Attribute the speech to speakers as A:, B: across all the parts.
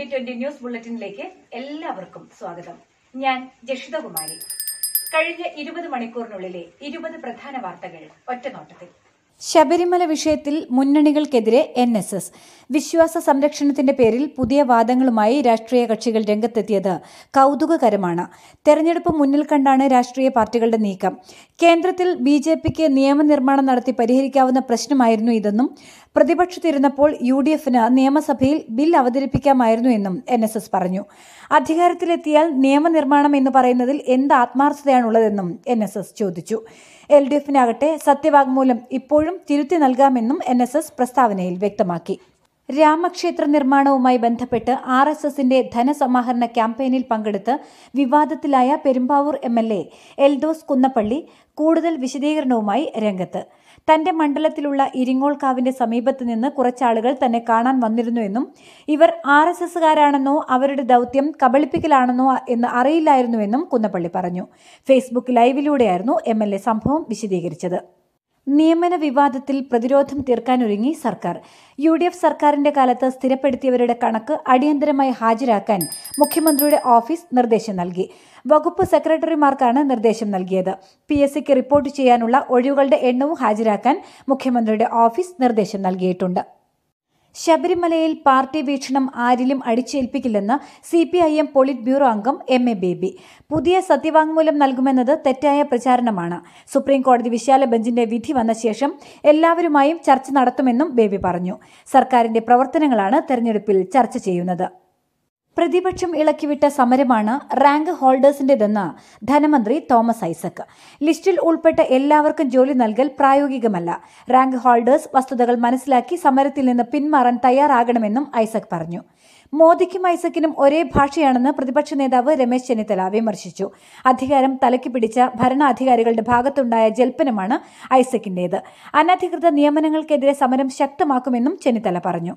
A: twenty twenty news ബുള്ളറ്റിനിലേക്ക് എല്ലാവർക്കും സ്വാഗതം ഞാൻ ജഷിതകുമാരി കഴിഞ്ഞ ഇരുപത് മണിക്കൂറിനുള്ളിലെ ഇരുപത് പ്രധാന വാർത്തകൾ ഒറ്റനോട്ടത്തിൽ ശബരിമല വിഷയത്തിൽ മുന്നണികൾക്കെതിരെ എൻ എസ് എസ് വിശ്വാസ സംരക്ഷണത്തിന്റെ പേരിൽ പുതിയ വാദങ്ങളുമായി രാഷ്ട്രീയ കക്ഷികൾ രംഗത്തെത്തിയത് കൗതുകകരമാണ് തെരഞ്ഞെടുപ്പ് മുന്നിൽ കണ്ടാണ് രാഷ്ട്രീയ പാർട്ടികളുടെ നീക്കം കേന്ദ്രത്തിൽ ബി ജെ പിക്ക് നിയമനിർമ്മാണം നടത്തി പരിഹരിക്കാവുന്ന പ്രശ്നമായിരുന്നു ഇതെന്നും പ്രതിപക്ഷത്തിരുന്നപ്പോൾ യു ഡി എഫിന് നിയമസഭയിൽ ബിൽ അവതരിപ്പിക്കാമായിരുന്നു എന്നും എൻ എസ് എസ് പറഞ്ഞു അധികാരത്തിലെത്തിയാൽ നിയമനിർമ്മാണം എന്ന് പറയുന്നതിൽ എന്ത് ആത്മാർത്ഥതയാണുള്ളതെന്നും എൻ എസ് എസ് ചോദിച്ചു എൽ ഡി എഫിനാകട്ടെ സത്യവാങ്മൂലം ഇപ്പോഴും തിരുത്തി നൽകാമെന്നും എൻ എസ് എസ് പ്രസ്താവനയിൽ വ്യക്തമാക്കി രാമക്ഷേത്ര നിർമ്മാണവുമായി ബന്ധപ്പെട്ട് ആർ എസ് എസിന്റെ ധനസമാഹരണ ക്യാമ്പയിനിൽ പങ്കെടുത്ത് വിവാദത്തിലായ Perumbavoor M L A Eldhose Kunnappilly കൂടുതൽ വിശദീകരണവുമായി രംഗത്ത് തന്റെ മണ്ഡലത്തിലുള്ള ഇരിങ്ങോൾക്കാവിന്റെ സമീപത്ത് നിന്ന് കുറച്ചാളുകൾ തന്നെ കാണാൻ വന്നിരുന്നുവെന്നും ഇവർ ആർ എസ് എസുകാരാണെന്നോ അവരുടെ ദൗത്യം കബളിപ്പിക്കലാണെന്നോ എന്ന് അറിയില്ലായിരുന്നുവെന്നും കുന്നപ്പള്ളി പറഞ്ഞു ഫേസ്ബുക്ക് ലൈവിലൂടെയായിരുന്നു എം എൽ എ സംഭവം വിശദീകരിച്ചത് നിയമന വിവാദത്തിൽ പ്രതിരോധം തീർക്കാനൊരുങ്ങി സർക്കാർ യു ഡി എഫ് സർക്കാരിന്റെ കാലത്ത് സ്ഥിരപ്പെടുത്തിയവരുടെ കണക്ക് അടിയന്തരമായി ഹാജരാക്കാൻ മുഖ്യമന്ത്രിയുടെ ഓഫീസ് നിർദ്ദേശം നൽകി വകുപ്പ് സെക്രട്ടറിമാർക്കാണ് നിർദ്ദേശം നൽകിയത് പി എസ് സിക്ക് റിപ്പോർട്ട് ചെയ്യാനുള്ള ഒഴിവുകളുടെ എണ്ണവും ഹാജരാക്കാൻ മുഖ്യമന്ത്രിയുടെ ഓഫീസ് നിർദ്ദേശം നൽകിയിട്ടുണ്ട് ശബരിമലയിൽ പാർട്ടി വീക്ഷണം ആരിലും അടിച്ചേൽപ്പിക്കില്ലെന്ന് C P I M polit bureau അംഗം എം എ ബേബി പുതിയ സത്യവാങ്മൂലം നൽകുമെന്നത് തെറ്റായ പ്രചാരണമാണ് സുപ്രീം കോടതി വിശാല ബെഞ്ചിന്റെ വിധി വന്ന ശേഷം എല്ലാവരുമായും ചർച്ച നടത്തുമെന്നും ബേബി പറഞ്ഞു സർക്കാരിന്റെ പ്രവർത്തനങ്ങളാണ് തെരഞ്ഞെടുപ്പിൽ ചർച്ച ചെയ്യുന്നത് പ്രതിപക്ഷം ഇളക്കിവിട്ട സമരമാണ് റാങ്ക് ഹോൾഡേഴ്സിന്റേതെന്ന് ധനമന്ത്രി തോമസ് ഐസക് ലിസ്റ്റിൽ ഉൾപ്പെട്ട എല്ലാവർക്കും ജോലി നൽകൽ പ്രായോഗികമല്ല റാങ്ക് ഹോൾഡേഴ്സ് വസ്തുതകൾ മനസ്സിലാക്കി സമരത്തിൽ നിന്ന് പിന്മാറാൻ തയ്യാറാകണമെന്നും ഐസക് പറഞ്ഞു മോദിക്കും ഐസക്കിനും ഒരേ ഭാഷയാണെന്ന് പ്രതിപക്ഷ നേതാവ് രമേശ് ചെന്നിത്തല വിമർശിച്ചു അധികാരം തലയ്ക്ക് പിടിച്ച ഭരണാധികാരികളുടെ ഭാഗത്തുണ്ടായ ജൽപ്പനമാണ് ഐസക്കിന്റേത് അനധികൃത നിയമനങ്ങൾക്കെതിരെ സമരം ശക്തമാക്കുമെന്നും ചെന്നിത്തല പറഞ്ഞു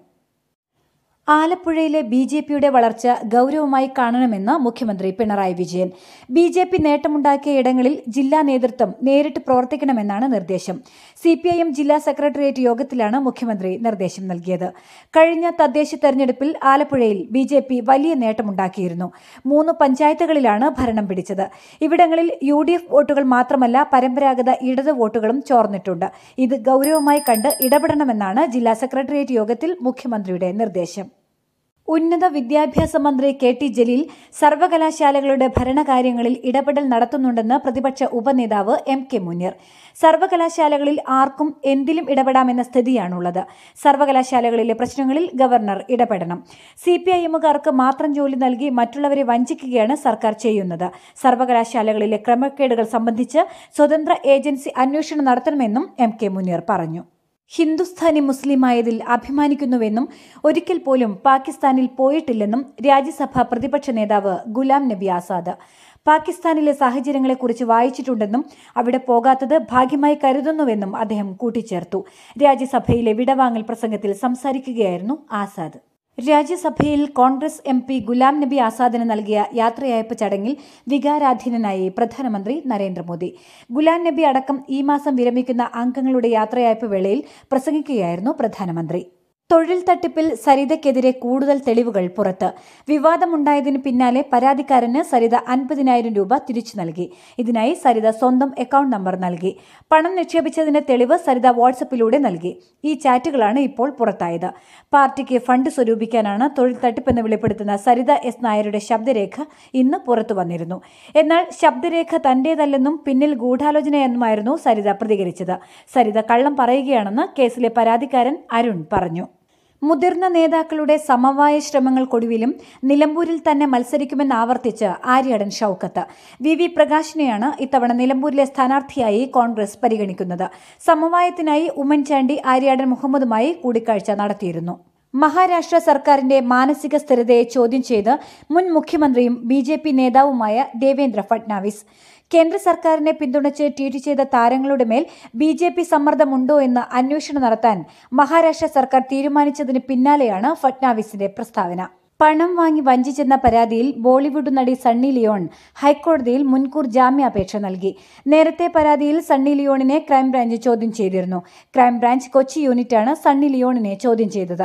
A: ആലപ്പുഴയിലെ ബി ജെ പിയുടെ വളർച്ച ഗൌരവമായി കാണണമെന്ന് മുഖ്യമന്ത്രി Pinarayi Vijayan B J P നേട്ടമുണ്ടാക്കിയ ഇടങ്ങളിൽ ജില്ലാ നേതൃത്വം നേരിട്ട് പ്രവർത്തിക്കണമെന്നാണ് നിർദ്ദേശം സി പി ഐ എം ജില്ലാ സെക്രട്ടേറിയറ്റ് യോഗത്തിലാണ് മുഖ്യമന്ത്രി നിർദ്ദേശം നൽകിയത് കഴിഞ്ഞ തദ്ദേശ തെരഞ്ഞെടുപ്പിൽ ആലപ്പുഴയിൽ ബി ജെ പി വലിയ നേട്ടമുണ്ടാക്കിയിരുന്നു മൂന്ന് പഞ്ചായത്തുകളിലാണ് ഭരണം പിടിച്ചത് ഇവിടങ്ങളിൽ യു ഡി എഫ് വോട്ടുകൾ മാത്രമല്ല പരമ്പരാഗത ഇടത് വോട്ടുകളും ചോർന്നിട്ടുണ്ട് ഇത് ഗൌരവമായി കണ്ട് ഇടപെടണമെന്നാണ് ജില്ലാ സെക്രട്ടേറിയറ്റ് യോഗത്തിൽ മുഖ്യമന്ത്രിയുടെ നിർദ്ദേശം ഉന്നത വിദ്യാഭ്യാസ മന്ത്രി കെ ടി ജലീൽ സർവകലാശാലകളുടെ ഭരണകാര്യങ്ങളിൽ ഇടപെടൽ നടത്തുന്നുണ്ടെന്ന് പ്രതിപക്ഷ ഉപനേതാവ് എം കെ മുനീർ സർവകലാശാലകളിൽ ആർക്കും എന്തിലും ഇടപെടാമെന്ന സ്ഥിതിയാണുള്ളത് സർവകലാശാലകളിലെ പ്രശ്നങ്ങളിൽ ഗവർണർ ഇടപെടണം സി പി ഐ എമ്മുകാർക്ക് മാത്രം ജോലി നൽകി മറ്റുള്ളവരെ വഞ്ചിക്കുകയാണ് സർക്കാർ ചെയ്യുന്നത് സർവകലാശാലകളിലെ ക്രമക്കേടുകൾ സംബന്ധിച്ച് സ്വതന്ത്ര ഏജൻസി അന്വേഷണം നടത്തണമെന്നും എം കെ മുനീർ പറഞ്ഞു ഹിന്ദുസ്ഥാനി മുസ്ലിമായതിൽ അഭിമാനിക്കുന്നുവെന്നും ഒരിക്കൽ പോലും പാകിസ്ഥാനിൽ പോയിട്ടില്ലെന്നും രാജ്യസഭാ പ്രതിപക്ഷ നേതാവ് ഗുലാം നബി ആസാദ് പാകിസ്ഥാനിലെ സാഹചര്യങ്ങളെക്കുറിച്ച് വായിച്ചിട്ടുണ്ടെന്നും അവിടെ പോകാത്തത് ഭാഗ്യമായി കരുതുന്നുവെന്നും അദ്ദേഹം കൂട്ടിച്ചേർത്തു രാജ്യസഭയിലെ വിടവാങ്ങൽ പ്രസംഗത്തിൽ സംസാരിക്കുകയായിരുന്നു ആസാദ് രാജ്യസഭയിൽ കോൺഗ്രസ് എം പി ഗുലാം നബി ആസാദിന് നൽകിയ യാത്രയയപ്പ് ചടങ്ങിൽ വികാരാധീനനായി പ്രധാനമന്ത്രി നരേന്ദ്രമോദി ഗുലാം നബി അടക്കം ഈ മാസം വിരമിക്കുന്ന അംഗങ്ങളുടെ യാത്രയയപ്പ് വേളയിൽ പ്രസംഗിക്കുകയായിരുന്നു പ്രധാനമന്ത്രി തൊഴിൽ തട്ടിപ്പിൽ സരിതയ്ക്കെതിരെ കൂടുതൽ തെളിവുകൾ പുറത്ത് വിവാദമുണ്ടായതിനു പിന്നാലെ പരാതിക്കാരന് സരിത അൻപതിനായിരം രൂപ തിരിച്ചു നൽകി ഇതിനായി സരിത സ്വന്തം അക്കൗണ്ട് നമ്പർ നൽകി പണം നിക്ഷേപിച്ചതിന്റെ തെളിവ് സരിത വാട്സപ്പിലൂടെ നൽകി ഈ ചാറ്റുകളാണ് ഇപ്പോൾ പുറത്തായത് പാർട്ടിക്ക് ഫണ്ട് സ്വരൂപിക്കാനാണ് തൊഴിൽ തട്ടിപ്പെന്ന് വെളിപ്പെടുത്തുന്ന സരിത എസ് നായരുടെ ശബ്ദരേഖ ഇന്ന് പുറത്തു വന്നിരുന്നു എന്നാൽ ശബ്ദരേഖ തന്റേതല്ലെന്നും പിന്നിൽ ഗൂഢാലോചനയെന്നുമായിരുന്നു സരിത പ്രതികരിച്ചത് സരിത കള്ളം പറയുകയാണെന്ന് കേസിലെ പരാതിക്കാരൻ അരുൺ പറഞ്ഞു മുതിർന്ന നേതാക്കളുടെ സമവായ ശ്രമങ്ങൾക്കൊടുവിലും നിലമ്പൂരിൽ തന്നെ മത്സരിക്കുമെന്ന് ആവർത്തിച്ച് ആര്യാടൻ ഷൌക്കത്ത് വി വി പ്രകാശിനെയാണ് ഇത്തവണ നിലമ്പൂരിലെ സ്ഥാനാർത്ഥിയായി കോൺഗ്രസ് പരിഗണിക്കുന്നത് സമവായത്തിനായി ഉമ്മൻചാണ്ടി ആര്യാടൻ മുഹമ്മദുമായി കൂടിക്കാഴ്ച നടത്തിയിരുന്നു മഹാരാഷ്ട്ര സർക്കാരിന്റെ മാനസിക സ്ഥിരതയെ ചോദ്യം ചെയ്ത് മുൻ മുഖ്യമന്ത്രിയും ബി ജെ പി നേതാവുമായ ദേവേന്ദ്ര ഫട്നാവിസ് കേന്ദ്ര സർക്കാരിനെ പിന്തുണച്ച് ട്വീറ്റ് ചെയ്ത താരങ്ങളുടെ മേൽ ബി ജെ പി സമ്മർദ്ദമുണ്ടോ എന്ന് അന്വേഷണം നടത്താൻ മഹാരാഷ്ട്ര സർക്കാർ തീരുമാനിച്ചതിന് പിന്നാലെയാണ് ഫട്നാവിസിന്റെ പ്രസ്താവന പണം വാങ്ങി വഞ്ചിച്ചെന്ന പരാതിയിൽ ബോളിവുഡ് നടി സണ്ണി ലിയോൺ ഹൈക്കോടതിയിൽ മുൻകൂർ ജാമ്യാപേക്ഷ നൽകി നേരത്തെ പരാതിയിൽ സണ്ണി ലിയോണിനെ ക്രൈംബ്രാഞ്ച് ചോദ്യം ചെയ്തിരുന്നു ക്രൈംബ്രാഞ്ച് കൊച്ചി യൂണിറ്റാണ് സണ്ണി ലിയോണിനെ ചോദ്യം ചെയ്തത്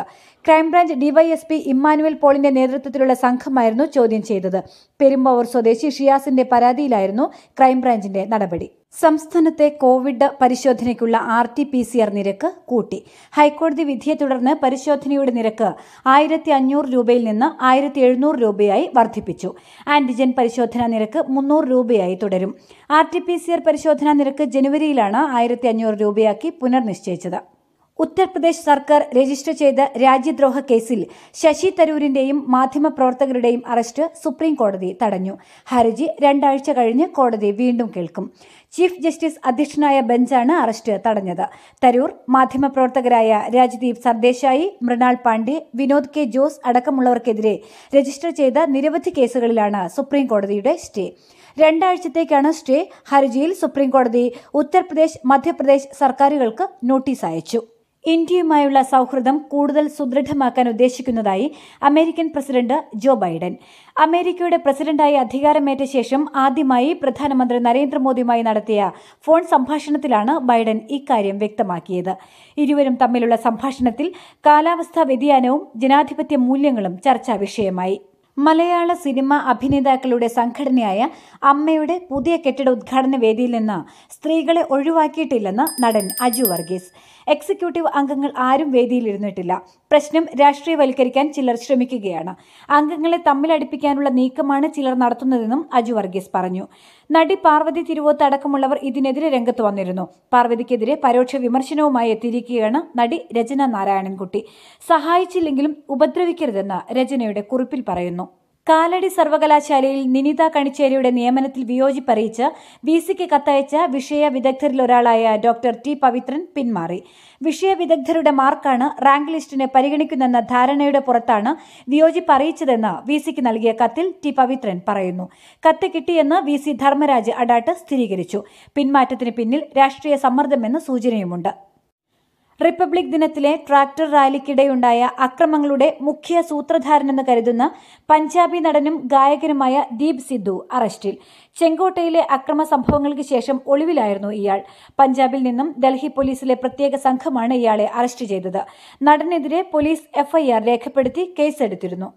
A: ക്രൈംബ്രാഞ്ച് ഡിവൈഎസ്പി ഇമ്മാനുവൽ പോളിന്റെ നേതൃത്വത്തിലുള്ള സംഘമായിരുന്നു ചോദ്യം ചെയ്തത് പെരുമ്പാവൂർ സ്വദേശി ഷിയാസിന്റെ പരാതിയിലായിരുന്നു ക്രൈംബ്രാഞ്ചിന്റെ നടപടി സംസ്ഥാനത്തെ കോവിഡ് പരിശോധനയ്ക്കുള്ള R T P C R നിരക്ക് കൂട്ടി ഹൈക്കോടതി വിധിയെ തുടർന്ന് പരിശോധനയുടെ നിരക്ക് ആയിരത്തി അഞ്ഞൂറ് രൂപയിൽ നിന്ന് ആയിരത്തി എഴുന്നൂറ് രൂപയായി വർദ്ധിപ്പിച്ചു ആന്റിജൻ പരിശോധനാ നിരക്ക് മുന്നൂറ് രൂപയായി തുടരും R T P C R പരിശോധനാ നിരക്ക് ജനുവരിയിലാണ് ആയിരത്തി അഞ്ഞൂറ് രൂപയാക്കി പുനർനിശ്ചയിച്ചത് ഉത്തർപ്രദേശ് സർക്കാർ രജിസ്റ്റർ ചെയ്ത രാജ്യദ്രോഹ കേസിൽ ശശി തരൂരിന്റെയും മാധ്യമപ്രവർത്തകരുടെയും അറസ്റ്റ് സുപ്രീം കോടതി തടഞ്ഞു ഹർജി രണ്ടാഴ്ച കഴിഞ്ഞ് കോടതി വീണ്ടും കേൾക്കും ചീഫ് ജസ്റ്റിസ് അധ്യക്ഷനായ ബെഞ്ചാണ് അറസ്റ്റ് തടഞ്ഞത് തരൂർ മാധ്യമപ്രവർത്തകരായ രാജ്ദീപ് സർദേശായി മൃണാൾ പാണ്ഡെ വിനോദ് കെ ജോസ് അടക്കമുള്ളവർക്കെതിരെ രജിസ്റ്റർ ചെയ്ത നിരവധി കേസുകളിലാണ് സുപ്രീം കോടതിയുടെ സ്റ്റേ രണ്ടാഴ്ചത്തേക്കാണ് സ്റ്റേ ഹർജിയിൽ സുപ്രീം കോടതി ഉത്തർപ്രദേശ് മധ്യപ്രദേശ് സർക്കാരുകൾക്ക് നോട്ടീസ് അയച്ചു ഇന്ത്യയുമായുള്ള സൗഹൃദം കൂടുതൽ സുദൃഢമാക്കാൻ ഉദ്ദേശിക്കുന്നതായി അമേരിക്കൻ പ്രസിഡന്റ് ജോ ബൈഡൻ അമേരിക്കയുടെ പ്രസിഡന്റായി അധികാരമേറ്റ ശേഷം ആദ്യമായി പ്രധാനമന്ത്രി നരേന്ദ്രമോദിയുമായി നടത്തിയ ഫോൺ സംഭാഷണത്തിലാണ് ബൈഡൻ ഇക്കാര്യം വ്യക്തമാക്കിയത് ഇരുവരും തമ്മിലുള്ള സംഭാഷണത്തിൽ കാലാവസ്ഥാ വ്യതിയാനവും ജനാധിപത്യ മൂല്യങ്ങളും ചർച്ചാ വിഷയമായി മലയാള സിനിമ അഭിനേതാക്കളുടെ സംഘടനയായ അമ്മയുടെ പുതിയ കെട്ടിട ഉദ്ഘാടന വേദിയിൽ നിന്ന് സ്ത്രീകളെ ഒഴിവാക്കിയിട്ടില്ലെന്ന് നടൻ അജു വർഗീസ് എക്സിക്യൂട്ടീവ് അംഗങ്ങൾ ആരും വേദിയിലിരുന്നിട്ടില്ല പ്രശ്നം രാഷ്ട്രീയവൽക്കരിക്കാൻ ചിലർ ശ്രമിക്കുകയാണ് അംഗങ്ങളെ തമ്മിലടിപ്പിക്കാനുള്ള നീക്കമാണ് ചിലർ നടത്തുന്നതെന്നും അജു വർഗീസ് പറഞ്ഞു നടി പാർവതി തിരുവോത്ത് അടക്കമുള്ളവർ ഇതിനെതിരെ രംഗത്ത് വന്നിരുന്നു പാർവതിക്കെതിരെ പരോക്ഷ വിമർശനവുമായി എത്തിയിരിക്കുകയാണ് നടി രചന നാരായണൻകുട്ടി സഹായിച്ചില്ലെങ്കിലും ഉപദ്രവിക്കരുതെന്ന് രചനയുടെ കുറിപ്പിൽ പറയുന്നു കാലടി സർവകലാശാലയിൽ നിനിത കണിച്ചേരിയുടെ നിയമനത്തിൽ വിയോജിപ്പറിയിച്ച് വി സിക്ക് കത്തയച്ച വിഷയ വിദഗ്ധരിൽ ഒരാളായ ഡോക്ടർ ടി പവിത്രൻ പിന്മാറി വിഷയ വിദഗ്ധരുടെ മാർക്കാണ് റാങ്ക് ലിസ്റ്റിനെ പരിഗണിക്കുന്നെന്ന ധാരണയുടെ പുറത്താണ് വിയോജിപ്പ് അറിയിച്ചതെന്ന് വി സിക്ക് നൽകിയ കത്തിൽ ടി പവിത്രൻ പറയുന്നു കത്ത് കിട്ടിയെന്ന് വി സി ധർമ്മരാജ് അഡാട്ട് സ്ഥിരീകരിച്ചു പിന്മാറ്റത്തിന് പിന്നിൽ രാഷ്ട്രീയ സമ്മർദ്ദമെന്ന് സൂചനയുമുണ്ട് റിപ്പബ്ലിക് ദിനത്തിലെ ട്രാക്ടർ റാലിക്കിടെയുണ്ടായ അക്രമങ്ങളുടെ മുഖ്യ സൂത്രധാരനെന്ന് കരുതുന്ന പഞ്ചാബി നടനും ഗായകനുമായ ദീപ് സിദ്ധു അറസ്റ്റിൽ ചെങ്കോട്ടയിലെ അക്രമ സംഭവങ്ങൾക്ക് ശേഷം ഒളിവിലായിരുന്നു ഇയാൾ പഞ്ചാബിൽ നിന്നും ഡൽഹി പോലീസിലെ പ്രത്യേക സംഘമാണ് ഇയാളെ അറസ്റ്റ് ചെയ്തത് നടനെതിരെ പോലീസ് എഫ്ഐആർ രേഖപ്പെടുത്തി കേസെടുത്തിരുന്നു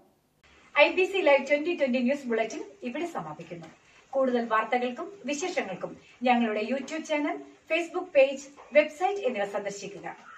A: I B C live twenty twenty news bulletin ഇവിടെ സമാപിക്കുന്നു കൂടുതൽ വാർത്തകൾക്കും വിശേഷങ്ങൾക്കും ഞങ്ങളുടെ YouTube channel Facebook page website എന്നിവ സന്ദർശിക്കുക